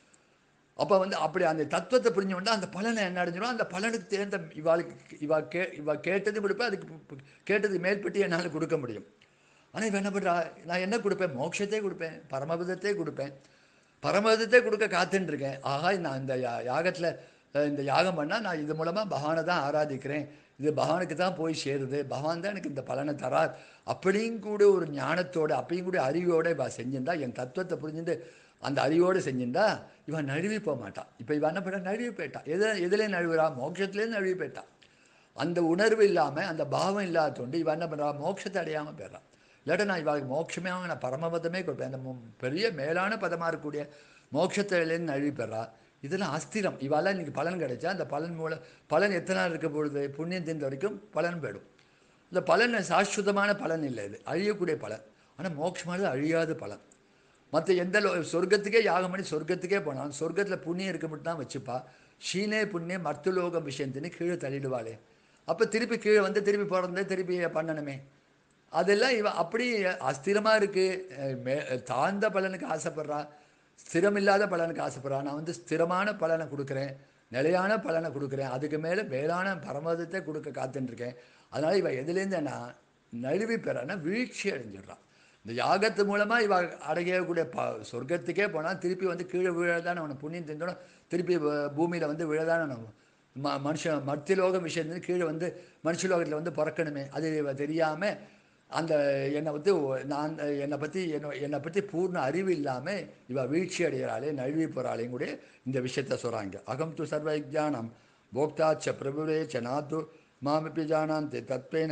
அப்போ வந்து அப்படி அந்த தத்துவத்தை புரிஞ்சு அந்த பலனை என்ன அடைஞ்சிடும் அந்த பலனுக்கு தேர்ந்த இவாளுக்கு இவா கே இவா கேட்டது கொடுப்பேன் அதுக்கு பு- பு- கேட்டது மேல்பட்டு என்னால் கொடுக்க முடியும் ஆனால் இவன் என்ன பண்ணுறா நான் என்ன கொடுப்பேன் மோட்சத்தை கொடுப்பேன் பரமபதத்தை கொடுப்பேன் பரமபதத்தை கொடுக்க காத்துன்னு இருக்கேன் ஆகா நான் இந்த யா யாகத்தில் இந்த யாகம் பண்ணால் நான் இது மூலமாக பகவானை தான் ஆராதிக்கிறேன் இது பகவானுக்கு தான் போய் சேருது பகவான் தான் எனக்கு இந்த பலனை தரார் அப்படியும் கூட ஒரு ஞானத்தோட அப்பயும் கூட அறிவோட இவ செஞ்சிருந்தா என் தத்துவத்தை புரிஞ்சுட்டு அந்த அறிவோடு செஞ்சிருந்தா இவன் நழுவி போக மாட்டான் இப்போ இவன் என்ன பண்ண நழுவி போயிட்டான் எது எதுலேயும் நழுவுறா மோட்சத்துலேயும் நழுவி போயிட்டான் அந்த உணர்வு இல்லாமல் அந்த பாவம் இல்லாத தொண்டு இவன் என்ன பண்ணுறா மோட்சத்தை அடையாமல் போயிடுறான் இல்லாட்டா நான் இவளுக்கு மோட்சமே நான் பரமபதமே கொடுப்பேன் அந்த மு- பெரிய மேலான பதமாக இருக்கக்கூடிய மோட்சத்திலேருந்து நழுவி பெறா இதெல்லாம் அஸ்திரம் இவால இன்னைக்கு பலன் கிடைச்சா அந்த பலன் மூலம் பலன் எத்தனை நாள் இருக்க பொழுது புண்ணியம் தெரிந்த வரைக்கும் பலன் போயிடும் இந்த பலன் சாஸ்வதமான பலன் இல்லை இது அழியக்கூடிய பலன் ஆனால் மோட்சமானது அழியாத பலன் மற்ற எந்த லோ சொர்க்கத்துக்கே யாகம் பண்ணி சொர்க்கத்துக்கே போனாலும் சொர்க்கத்தில் புண்ணியம் இருக்க மட்டும் தான் வச்சுப்பா ஷீனே புண்ணியம் மர்த்துலோகம் விஷயத்தின்னு கீழே தள்ளிடுவாளே அப்போ திருப்பி கீழே வந்து திருப்பி பிறந்தே திருப்பி பண்ணணுமே அதெல்லாம் இவ அப்படி அஸ்திரமாக இருக்குது மே தாழ்ந்த பலனுக்கு ஆசைப்படுறா ஸ்திரமில்லாத பலனுக்கு ஆசைப்படுறா நான் வந்து ஸ்திரமான பலனை கொடுக்குறேன் நிலையான பலனை கொடுக்குறேன் அதுக்கு மேலே மேலான பரமதத்தை கொடுக்க காத்துட்டுருக்கேன் அதனால் இவ எதுலேருந்து நான் நழுவி பெறனா வீழ்ச்சி அடைஞ்சிடுறான் இந்த யாகத்து மூலமாக இவ அடையக்கூடிய ப சொர்க்கத்துக்கே போனால் திருப்பி வந்து கீழே விழதானே அவனை புண்ணியம் தெரிஞ்சோன்னா திருப்பி பூமியில் வந்து விழதானே நம்ம ம மனுஷன் மர்த்திலோகம் விஷயத்துலேருந்து கீழே வந்து மனுஷலோகத்தில் வந்து பிறக்கணுமே அது இவ தெரியாமல் அந்த என்னை வந்து ஒ- நான் என்னை பற்றி என்ன என்னை பற்றி பூர்ண அறிவு இல்லாமல் இவ வீழ்ச்சி அடைகிறாளே நழுவி போகிறாளேயும் கூட இந்த விஷயத்த சொல்கிறாங்க அகம் து சர்வ விஜானம் போக்தாச்ச பிரபுரே ச நாத்து மாமிப்பி ஜானாந்தி தத்வேன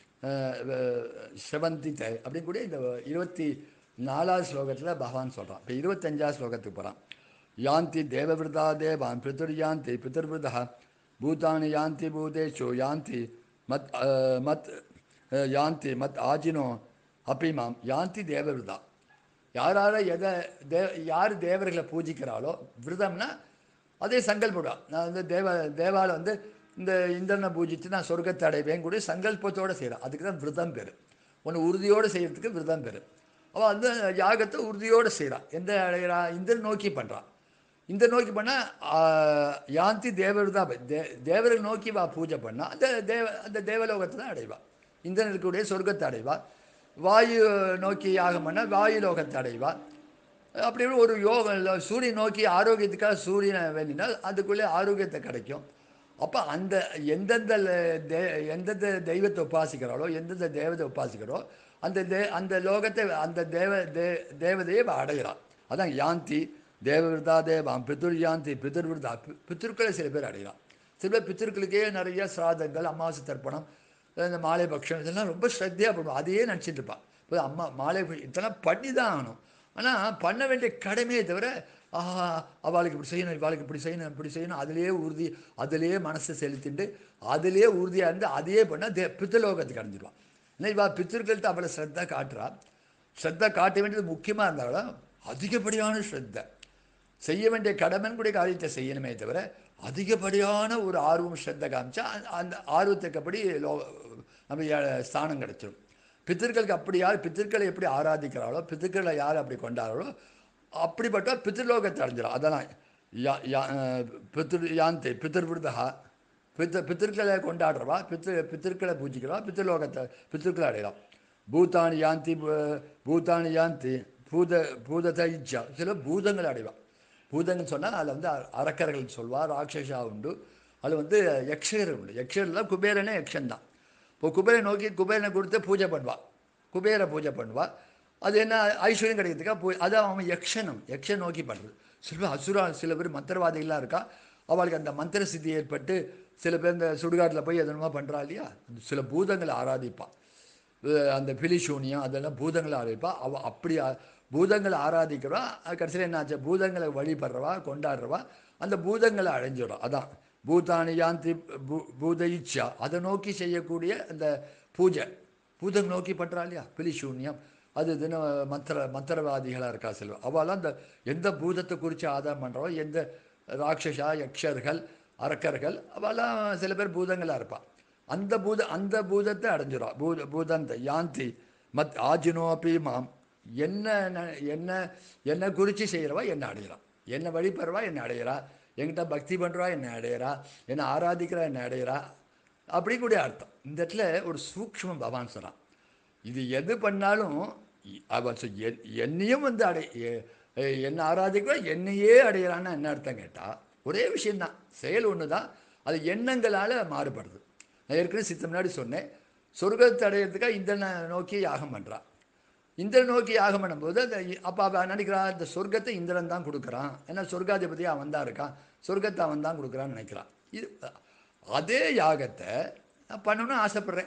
செவந்தித்த அப்படின்னு கூட இந்த இருபத்தி நாலாவது ஸ்லோகத்தில் பகவான் சொல்கிறான் இப்போ இருபத்தஞ்சாவது ஸ்லோகத்துக்கு போகிறான் யாந்தி தேவவிரதா தேவான் பிதர் யாந்தி பிதர்விரதா பூதானி யாந்தி பூதேஷு யாந்தி மத் அஹ், மத் அஹ், யாந்தி மத் ஆஜினோ அப்பிமாம் யாந்தி தேவவிரதா யாரால எதை தே யார் தேவர்களை பூஜிக்கிறாளோ விரதம்னா அதே சங்கல்பம் நான் வந்து தேவ தேவால வந்து இந்த இந்திரனை பூஜித்து நான் சொர்க்கத்தை அடைவேன் கூட சங்கல்பத்தோடு செய்கிறேன் அதுக்கு தான் விரதம் பேர் ஒன்று உறுதியோடு செய்கிறதுக்கு விரதம் பேர் அவள் வந்து யாகத்தை உறுதியோடு செய்கிறான் எந்த அடைகிறா இந்திரன் நோக்கி பண்ணுறான் இந்த நோக்கி பண்ணால் யாந்தி தேவவிரதா தே தேவர்கள் நோக்கி வா பூஜை பண்ணால் அந்த தேவ அந்த தேவலோகத்தை தான் அடைவா இந்திரன் இருக்கக்கூடிய சொர்க்கத்தை அடைவா வாயு நோக்கி யாகம் பண்ணால் வாயு லோகத்தை அடைவா அப்படி இப்படி ஒரு யோகம் சூரியன் நோக்கி ஆரோக்கியத்துக்காக சூரியனை வேண்டினால் அதுக்குள்ளே ஆரோக்கியத்தை கிடைக்கும் அப்போ அந்த எந்தெந்த ல- தே எந்தெந்த தெய்வத்தை உபாசிக்கிறாளோ எந்தெந்த தேவதை உபாசிக்கிறோ அந்த தே அந்த லோகத்தை அந்த தேவ தே தேவதையை அவ அடைகிறாள் அதான் யாந்தி தேவவிரதா தேவாம் பிதுர் யாந்தி பிதுர்விரதா பி- பித்ருக்களை சில பேர் அடைகிறான் சில பேர் பித்திருக்களுக்கே நிறைய சிராதங்கள் அமாவாசை தர்ப்பணம் இந்த மாலை பக்ஷம் இதெல்லாம் ரொம்ப ஸ்ரத்தையாக பண்ணுவோம் அதையே நினச்சிட்டு இருப்பான் இப்போ அம்மா மாலை பக்ஷம் இதெல்லாம் பண்ணி தான் ஆகணும் ஆனால் பண்ண வேண்டிய கடமையே தவிர ஆஹா அவளுக்கு இப்படி செய்யணும் இவாளுக்கு இப்படி செய்யணும் இப்படி செய்யணும் அதிலேயே உறுதி அதிலேயே மனசை செலுத்திட்டு அதிலேயே உறுதியாக இருந்து அதையே பண்ணால் தே பித்தலோகத்துக்கு அடைஞ்சிடுவான் ஏன்னா இவா பித்திருக்கள்கிட்ட அவளை ஸ்ரத்தா காட்டுறா ஸ்ரத்தா காட்ட வேண்டியது முக்கியமாக இருந்தாலும் அதிகப்படியான ஸ்ரத்தை செய்ய வேண்டிய கடமைன்னு கூட காரியத்தை செய்யணுமே தவிர அதிகப்படியான ஒரு ஆர்வம் ஸ்ரத்த காமிச்சா அந்த- அந்த ஆர்வத்துக்கப்படி லோ நம்ம ஏ- ஸ்தானம் கிடைச்சிடும் பித்தர்களுக்கு அப்படி யார் பித்தர்களை எப்படி ஆராதிக்கிறாளோ பித்தர்களை யார் அப்படி கொண்டாடுறாளோ அப்படிப்பட்ட பித்திருலோகத்தை அடைஞ்சிடும் அதெல்லாம் யா யா அஹ் பித்திரு யாந்தி பித்திரு விருதா பித்த பித்திருக்களை கொண்டாடுறவா பித்து பித்திருக்களை பூஜிக்கிறவா பித்திருலோகத்தை பித்திருக்களை அடையலாம் பூதானி யாந்தி பூ- பூதானி யாந்தி பூத பூதத்தை இச்சா சில பூதங்களை அடைவா பூதங்கள் சொன்னால் அதில் வந்து அ- அரக்கர்கள் சொல்வா ராட்சசா உண்டு அதில் வந்து யக்ஷகர் உண்டு யக்ஷகர்லாம் குபேரனே யக்ஷன் தான் இப்போ குபேரனை நோக்கி குபேரனை கொடுத்து பூஜை பண்ணுவா குபேர பூஜை பண்ணுவா அது என்ன ஐஸ்வர்யம் கிடைக்கிறதுக்கா பூ அது அவன் யக்ஷனம் யக்ஷன் நோக்கி பண்ணுறது சில பேர் அசுரா சில பேர் மந்திரவாதிகளாக இருக்கா அவளுக்கு அந்த மந்திர சித்தி ஏற்பட்டு சில பேர் இந்த சுடுகாட்டில் போய் எதனமா பண்ணுறா இல்லையா சில பூதங்களை ஆராதிப்பான் அஹ் அந்த பிலிசூனியம் அதெல்லாம் பூதங்களை ஆராதிப்பா அவ அப்படி ஆ- பூதங்களை ஆராதிக்கிறவா அது கடைசியில் என்னாச்சு பூதங்களை வழிபடுறவா கொண்டாடுறவா அந்த பூதங்களை அடைஞ்சிடும் அதான் பூதானி யாந்தி பூ பூத இச்சா அதை நோக்கி செய்யக்கூடிய அந்த பூஜை பூதம் நோக்கி பண்ணுறா இல்லையா பிலிசூன்யம் அது தின மந்திர மந்திரவாதிகளாக இருக்கா சில அவெல்லாம் அந்த எந்த பூதத்தை குறித்து ஆதாரம் பண்ணுறவோ எந்த ராட்சசா யக்ஷர்கள் அரக்கர்கள் அவெல்லாம் சில பேர் பூதங்களாக இருப்பாள் அந்த பூத அந்த பூதத்தை அடைஞ்சிடும் பூத பூதந்த யாந்தி மத் ஆஜினோபி மாம் என்ன ந- என்ன என்ன குறித்து செய்கிறவா என்ன அடையிறான் என்ன வழிபடுறவா என்ன அடையிறா என்கிட்ட பக்தி பண்ணுறவா என்ன அடையிறா என்ன ஆராதிக்கிறா என்ன அடையிறா அப்படி கூட அர்த்தம் இந்த இடத்துல ஒரு சூக்ஷ்மம் பகவான் சொல்கிறான் இது எது பண்ணாலும் இ- அவன் சொ- என்- என்னையும் வந்து அடை எ- எ- என்ன ஆராதிக்கிறா என்னையே அடையிறான்னு என்ன அர்த்தம் கேட்டால் ஒரே விஷயந்தான் செயல் ஒன்று தான் அது எண்ணங்களால் மாறுபடுது நான் ஏற்கனவே சித்த முன்னாடி சொன்னேன் சொர்க்கத்தை அடையிறதுக்காக இந்திரனை நோக்கி யாகம் பண்ணுறான் இந்திரன் நோக்கி யாகம் பண்ணும்போது அந்த அப்போ அவன் நினைக்கிறா இந்த சொர்க்கத்தை இந்திரன் தான் கொடுக்குறான் ஏன்னா சொர்க்காதிபதி அவன் தான் இருக்கான் சொர்க்கத்தை அவன் தான் கொடுக்குறான்னு நினைக்கிறான் இது அதே யாகத்தை நான் பண்ணணும்னு ஆசைப்பட்றேன்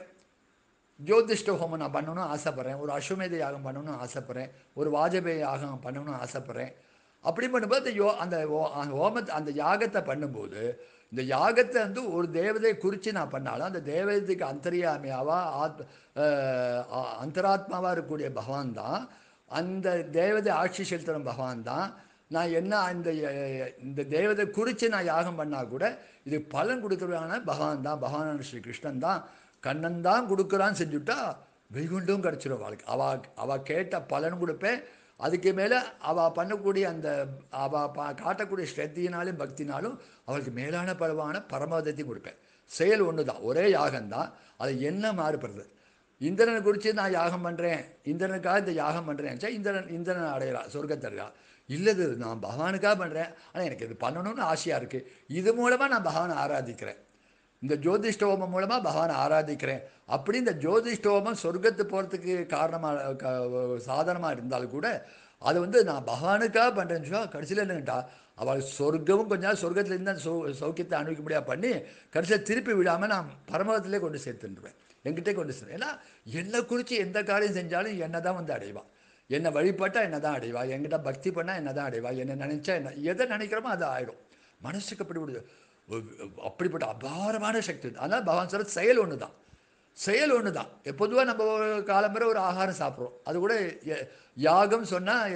ஜோதிஷ்ட ஹோமம் நான் பண்ணணும்னு ஆசைப்பட்றேன் ஒரு அஸ்வமேத யாகம் பண்ணணும்னு ஆசைப்பட்றேன் ஒரு வாஜபேய யாகம் பண்ணணும்னு ஆசைப்பட்றேன் அப்படி பண்ணும்போது அந்த யோ அந்த ஓ- அந்த ஹோமத்தை அந்த யாகத்தை பண்ணும்போது இந்த யாகத்தை வந்து ஒரு தேவதையை குறித்து நான் பண்ணாலும் அந்த தேவதைக்கு அந்தரியாமையாவா ஆத் அஹ், ஆ- அந்தராத்மாவாக இருக்கக்கூடிய பகவான் தான் அந்த தேவதை ஆட்சி செலுத்துகிற பகவான் தான் நான் என்ன இந்த அஹ், இந்த தேவதை குறித்து நான் யாகம் பண்ணால் கூட இது பலன் கொடுக்குறவான பகவான் தான் பகவானான ஸ்ரீ கிருஷ்ணன் தான் கண்ணன் தான் கொடுக்குறான்னு செஞ்சுட்டா வைகுண்டம் கிடச்சிரும் அவளுக்கு அவ அவ கேட்ட பலன் கொடுப்பேன் அதுக்கு மேலே அவள் பண்ணக்கூடிய அந்த அவள் பா காட்டக்கூடிய ஸ்ரத்தையினாலும் பக்தினாலும் அவளுக்கு மேலான பரவான பரமதத்தையும் கொடுப்பேன் செயல் ஒன்று தான் ஒரே யாகம்தான் அது என்ன மாறுபடுறது இந்திரனை குறித்து நான் யாகம் பண்ணுறேன் இந்திரனுக்காக இந்த யாகம் பண்ணுறேன் இந்திரன் இந்திரன் அடையலாம் சொர்க்கத்தை அடையலாம் இல்லது நான் பகவானுக்காக பண்ணுறேன் ஆனால் எனக்கு இது பண்ணணும்னு ஆசையாக இருக்குது இது மூலமாக நான் பகவானை ஆராதிக்கிறேன் இந்த ஜோதிஷ்ட ஹோமம் மூலமாக பகவானை ஆராதிக்கிறேன் அப்படி இந்த ஜோதிஷ்ட ஹோமம் சொர்க்கத்து போகிறதுக்கு காரணமாக க சாதனமாக இருந்தாலும் கூட அது வந்து நான் பகவானுக்காக பண்ணுறேன்னு சொல்லி கடைசியில் என்னட்டா அவள் சொர்க்கமும் கொஞ்ச நாள் சொர்க்கத்தில் இருந்து அந்த சௌ சௌக்கியத்தை அனுபவிக்க முடியாது பண்ணி கடைசியில் திருப்பி விடாமல் நான் பரமதத்திலே கொண்டு சேர்த்துருவேன் என்கிட்டே கொண்டு சேர்த்து ஏன்னா என்னை குறித்து எந்த காரியம் செஞ்சாலும் என்னை தான் வந்து அடைவான் என்னை வழிபட்டால் என்ன தான் அடைவா என்கிட்ட பக்தி பண்ணால் என்ன தான் அடைவா என்னை நினச்சா என்ன எதை நினைக்கிறோமோ அது ஆயிடும் மனசுக்கு அப்படி விடுது அப்படிப்பட்ட அபாரமான சக்தி அதனால் பகவான் சொல்ற செயல் ஒன்று தான் செயல் ஒன்று தான் பொதுவாக நம்ம ஒரு காலம்பரை ஒரு ஆகாரம் சாப்பிட்றோம் அது கூட ய- யாகம் சொன்னால்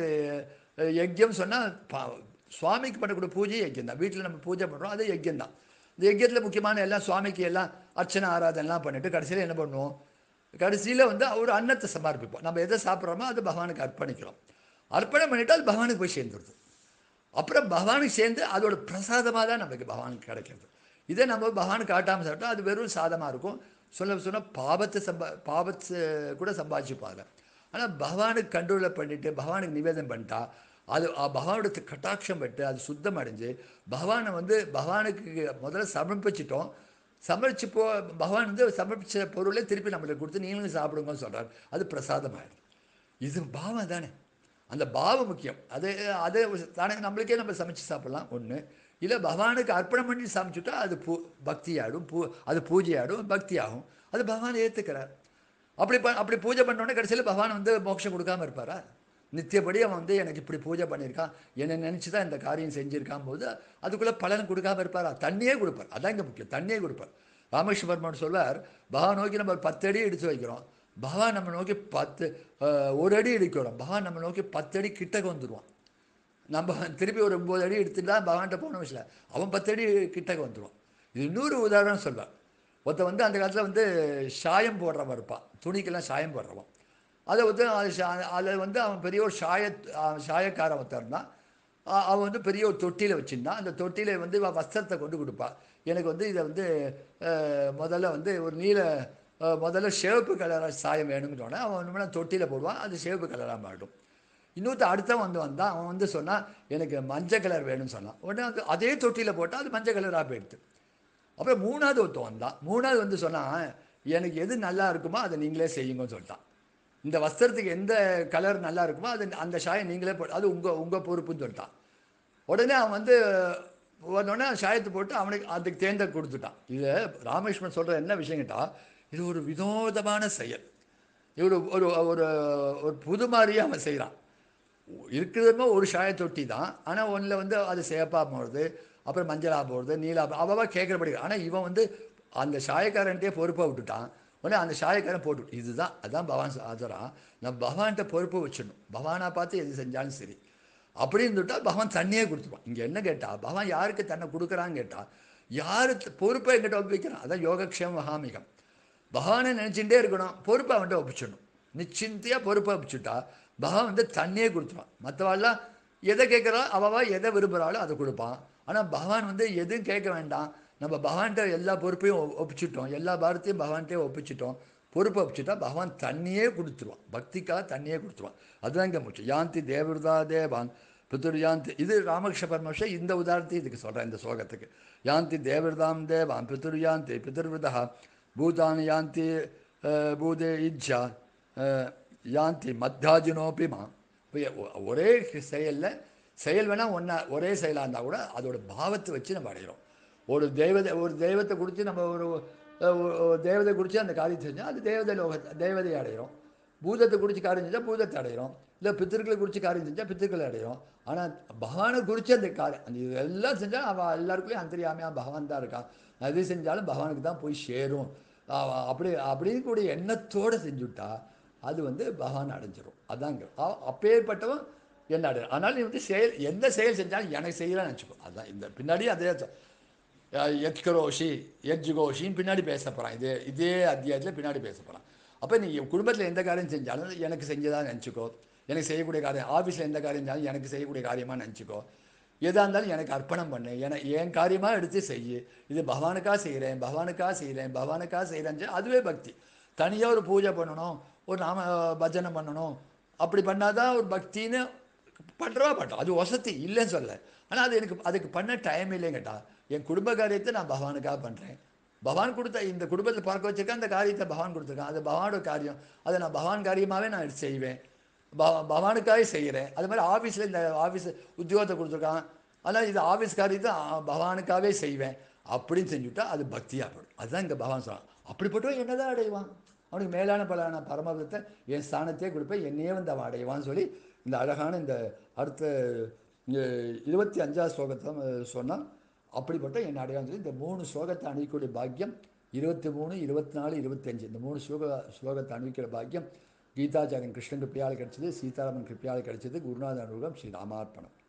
யஜ்யம் சொன்னால் சுவாமிக்கு பண்ணக்கூடிய பூஜை யஜ்யம் தான் வீட்டில் நம்ம பூஜை பண்ணுறோம் அது யஜ்யம் தான் இந்த யஜ்யத்தில் முக்கியமான எல்லாம் சுவாமிக்கு எல்லாம் அர்ச்சனை ஆராதனைலாம் பண்ணிட்டு கடைசியில் என்ன பண்ணுவோம் கடைசியில் வந்து ஒரு அன்னத்தை சமர்ப்பிப்போம் நம்ம எதை சாப்பிட்றோமோ அது பகவானுக்கு அர்ப்பணிக்கிறோம் அர்ப்பணம் பண்ணிட்டா அது பகவானுக்கு போய் சேர்ந்துருது அப்புறம் பகவானுக்கு சேர்ந்து அதோட பிரசாதமாக தான் நமக்கு பகவானுக்கு கிடைக்கிறது இதே நம்ம பகவானுக்கு காட்டாமல் சாப்பிட்டா அது வெறும் சாதமாக இருக்கும் சொல்ல சொன்னால் பாவத்தை சம்பா பாவத்தை கூட சம்பாதிச்சுப்பாங்க ஆனால் பகவானுக்கு கண்ட்ரோலில் பண்ணிட்டு பகவானுக்கு நிவேதனம் பண்ணிட்டா அது அ- பகவானுடைய கட்டாட்சம் பட்டு அது சுத்தம் அடைஞ்சு பகவானை வந்து பகவானுக்கு முதல்ல சமர்ப்பிச்சிட்டோம் சமர்ப்பிச்சு போ பகவான் வந்து சமர்ப்பிச்ச பொருளை திருப்பி நம்மளுக்கு கொடுத்து நீங்களும் சாப்பிடுங்கன்னு சொல்கிறார் அது பிரசாதமாயிடும் இது பாவம் தானே அந்த பாவம் முக்கியம் அது அது தானே நம்மளுக்கே நம்ம சமைச்சு சாப்பிடலாம் ஒன்று இல்லை பகவானுக்கு அர்ப்பணம் பண்ணி சமைச்சுட்டா அது பூ பக்தி ஆடும் பூ அது பூஜை ஆடும் பக்தி ஆகும் அது பகவான் ஏற்றுக்கிறார் அப்படி ப அப்படி பூஜை பண்ணோடனே கடைசியில் பகவான் வந்து மோட்சம் கொடுக்காம இருப்பாரா நித்தியப்படி அவன் வந்து எனக்கு இப்படி பூஜை பண்ணியிருக்கான் என்னை நினச்சி தான் இந்த காரியம் செஞ்சுருக்கான் போது அதுக்குள்ளே பலன் கொடுக்காம இருப்பாரா தண்ணியே கொடுப்பார் அதான் இங்கே முக்கியம் தண்ணியே கொடுப்பார் ராமகிருஷ்ண பரமன் சொல்வார் பகவான் நோக்கி நம்ம பத்து அடி எடுத்து வைக்கிறோம் பகவான் நம்ம நோக்கி பத்து அஹ், ஒரு அடி எடுக்கிறோம் பகவான் நம்ம நோக்கி பத்து அடி கிட்டக்க வந்துடுவான் நம்ம திருப்பி ஒரு ஒம்பது அடி எடுத்துட்டு தான் பகவான்கிட்ட போகணும் விஷயம் அவன் பத்து அடி கிட்டக்க வந்துடுவான் இது இன்னொரு உதாரணம் சொல்வார் ஒருத்தன் வந்து அந்த காலத்தில் வந்து சாயம் போடுறவன் இருப்பான் துணிக்கெல்லாம் சாயம் போடுறவன் அதை வந்து அது சா- அதில் வந்து அவன் பெரிய ஒரு சாய அவன் சாயக்காரன் ஒருத்தன் இருந்தான் அ- அவன் வந்து பெரிய ஒரு தொட்டியில் வச்சுருந்தான் அந்த தொட்டியில் வந்து இவன் வஸ்திரத்தை கொண்டு கொடுப்பான் எனக்கு வந்து இதை வந்து அஹ், முதல்ல வந்து ஒரு நீல அஹ், முதல்ல சிவப்பு கலராக சாயம் வேணும்னு சொன்னேன் அவன் ஒன்று தொட்டியில் போடுவான் அது சிவப்பு கலராக மாட்டும் இன்னொருத்த அடுத்தவன் வந்து வந்தான் அவன் வந்து சொன்னான் எனக்கு மஞ்சள் கலர் வேணும்னு சொன்னான் உடனே அது அதே தொட்டியில் போட்டால் அது மஞ்சள் கலராக போயிடுது அப்புறம் மூணாவது ஒருத்தன் வந்தான் மூணாவது வந்து சொன்னான் எனக்கு எது நல்லா இருக்குமோ அதை நீங்களே செய்யுங்கன்னு சொல்லிட்டான் இந்த வஸ்திரத்துக்கு எந்த கலர் நல்லா இருக்குமோ அது அந்த சாயம் நீங்களே போட்டு அது உங்கள் உங்கள் பொறுப்புன்னு சொல்லிட்டான் உடனே அவன் வந்து உடனே சாயத்தை போட்டு அவனுக்கு அதுக்கு தேர்ந்த கொடுத்துட்டான் இது ராமகிருஷ்ணன் சொல்கிற என்ன விஷயம் கேட்டா இது ஒரு வினோதமான செயல் இது ஒரு ஒரு ஒரு ஒரு புது மாதிரியே அவன் செய்கிறான் இருக்கிறதுமே ஒரு சாய தொட்டி தான் ஆனால் ஒன்றில் வந்து அது சேப்பாக போகிறது அப்புறம் மஞ்சளாக போகிறது நீலா அவவா கேட்குறபடி ஆனால் இவன் வந்து அந்த சாயக்காரன்ட்டே பொறுப்பாக விட்டுட்டான் உடனே அந்த சாயக்காரன் போட்டு விட்டு. இதுதான் அதான் பகவான் ஆதரா நம்ம பகவான்கிட்ட பொறுப்பு வச்சிடணும் பகவானை பார்த்து எது செஞ்சாலும் சரி அப்படி இருந்துட்டா பகவான் தண்ணியே கொடுத்துருவான் இங்கே என்ன கேட்டா பகவான் யாருக்கு தன்னை கொடுக்குறான்னு கேட்டா யார் த- பொறுப்பை எங்கிட்ட ஒப்பிக்கிறான் அதான் யோகக்ஷேம மகாமிகம் பகவானை நினச்சிட்டே இருக்கணும் பொறுப்பை அவன்கிட்ட ஒப்பிச்சிடணும் நிச்சிந்தையாக பொறுப்பை ஒப்பிச்சுட்டா பகவான் வந்து தண்ணியே கொடுத்துருவான் மற்றவாள்லாம் எதை கேட்குறா அவவா எதை விரும்புகிறாளோ அதை கொடுப்பான் ஆனால் பகவான் வந்து எதுவும் கேட்க வேண்டாம் நம்ம பகவான்கிட்ட எல்லா பொறுப்பையும் ஒ- ஒப்பிச்சிட்டோம் எல்லா பாரத்தையும் பகவான்கிட்டே ஒப்பிச்சிட்டோம் பொறுப்பை ஒப்பிச்சுட்டா பகவான் தண்ணியே கொடுத்துருவான் பக்திக்காக தண்ணியே கொடுத்துருவான் அதுதான் இங்கே முக்கியம் யாந்தி தேவருதா தேவான் பிதுர் யாந்தி இது ராமகிருஷ்ண பரமஹம்ச இந்த உதாரணத்தையும் இதுக்கு சொல்கிறேன் இந்த ஸ்லோகத்துக்கு யாந்தி தேவருதாம் தேவான் பிதுர் யாந்தி பிதுர்விதா பூதானி யாந்தி அஹ், பூதே இஜ்ஜா அஹ், யாந்தி மத்தாஜினோபி மா இப்ப ஒ- ஒரே செயலில் செயல் வேணால் ஒன்றா ஒரே செயலாக இருந்தால் கூட அதோட பாவத்தை வச்சு நம்ம அடைகிறோம் ஒரு தெய்வத்தை ஒரு தெய்வத்தை குறித்து நம்ம ஒரு அஹ், ஒ- ஒ- தேவதை குறித்து அந்த காரியத்தை செஞ்சால் அது தேவதை லோக தேவதையை அடையிறோம் பூதத்தை குறித்து காரியம் செஞ்சால் பூதத்தை அடையிறோம் இல்லை பித்திருக்களை குறித்து காரியம் செஞ்சால் பித்திருக்களை அடையிறோம் ஆனால் பகவானை குறித்து அந்த காரியம் அந்த இது எல்லாம் செஞ்சால் அவன் எல்லாருக்குள்ளேயும் அந்தரியாமையாக பகவான் தான் இருக்கான் எது செஞ்சாலும் பகவானுக்கு தான் போய் சேரும் அவ- அப்படி அப்படின்னு கூடிய எண்ணத்தோடு செஞ்சுட்டா அது வந்து பகவான் அடைஞ்சிரும் அதாங்க அவ- அப்பேற்பட்டவன் என்ன அடை ஆனால் நீ வந்து செயல் எந்த செயல் செஞ்சாலும் எனக்கு செய்யலாம்னு நினச்சிக்கோ அதுதான் இந்த பின்னாடி அதே சொ- அஹ் எத்கரோஷி எஜ்ஜுகோஷின்னு பின்னாடி பேச போகிறான் இதே இதே அத்தியாயத்தில் பின்னாடி பேச போகிறான் அப்போ நீ குடும்பத்தில் எந்த காரியம் செஞ்சாலும் எனக்கு செஞ்சதாக நினச்சிக்கோ எனக்கு செய்யக்கூடிய காரியம் ஆஃபீஸில் எந்த காரியம் செஞ்சாலும் எனக்கு செய்யக்கூடிய காரியமாக நினச்சிக்கோ எதாக இருந்தாலும் எனக்கு அர்ப்பணம் பண்ணு என என் காரியமாக எடுத்து செய் இது பகவானுக்காக செய்கிறேன் பகவானுக்காக செய்கிறேன் பகவானுக்காக செய்கிறேன்னு அதுவே பக்தி தனியாக ஒரு பூஜை பண்ணணும் ஒரு நாம பஜனை பண்ணணும் அப்படி பண்ணாதான் ஒரு பக்தின்னு பண்ணுறவா பண்ணுறோம் அது வசதி இல்லைன்னு சொல்ல ஆனால் அது எனக்கு அதுக்கு பண்ண டைம் இல்லைங்கட்டா என் குடும்ப காரியத்தை நான் பகவானுக்காக பண்ணுறேன் பகவான் கொடுத்த இந்த குடும்பத்தை பார்க்க வச்சிருக்கேன் அந்த காரியத்தை பகவான் கொடுத்துருக்கான் அது பகவானோட காரியம் அதை நான் பகவான் காரியமாகவே நான் எடுத்து செய்வேன் ப- பகவானுக்காக செய்கிறேன் அது மாதிரி ஆஃபீஸில் இந்த ஆஃபீஸ் உத்தியோகத்தை கொடுத்துருக்கான் அதனால் இது ஆஃபீஸ் காரியத்தை ஆ, பகவானுக்காகவே செய்வேன் அப்படின்னு செஞ்சுட்டா அது பக்தியாக போடும் அதுதான் இங்கே பகவான் சொல்கிறான் அப்படிப்பட்டவன் என்னதான் அடைவான் அவனுக்கு மேலான பலான பரமபதத்தை என் ஸ்தானத்தையே கொடுப்பேன் என்னையே வந்து அவன் அடைவான்னு சொல்லி இந்த அழகான இந்த அடுத்த அஹ், இருபத்தி அஞ்சாவது ஸ்லோகத்தை சொன்னால் அப்படிப்பட்ட என்னை அடையான்னு சொல்லி இந்த மூணு ஸ்லோகத்தை அணியக்கூடிய பாக்கியம் இருபத்தி மூணு இருபத்தி நாலு இருபத்தஞ்சு இந்த மூணு ஸ்லோக ஸ்லோகத்தை அணிவிக்கிற பாக்கியம் கீதாச்சாரியன் கிருஷ்ணன் கிருப்பியால் கிடைச்சது சீதாராமன் கிருப்பியால் கிடைச்சது குருநாத அனுபவம் ஸ்ரீ ராமார்ப்பணம்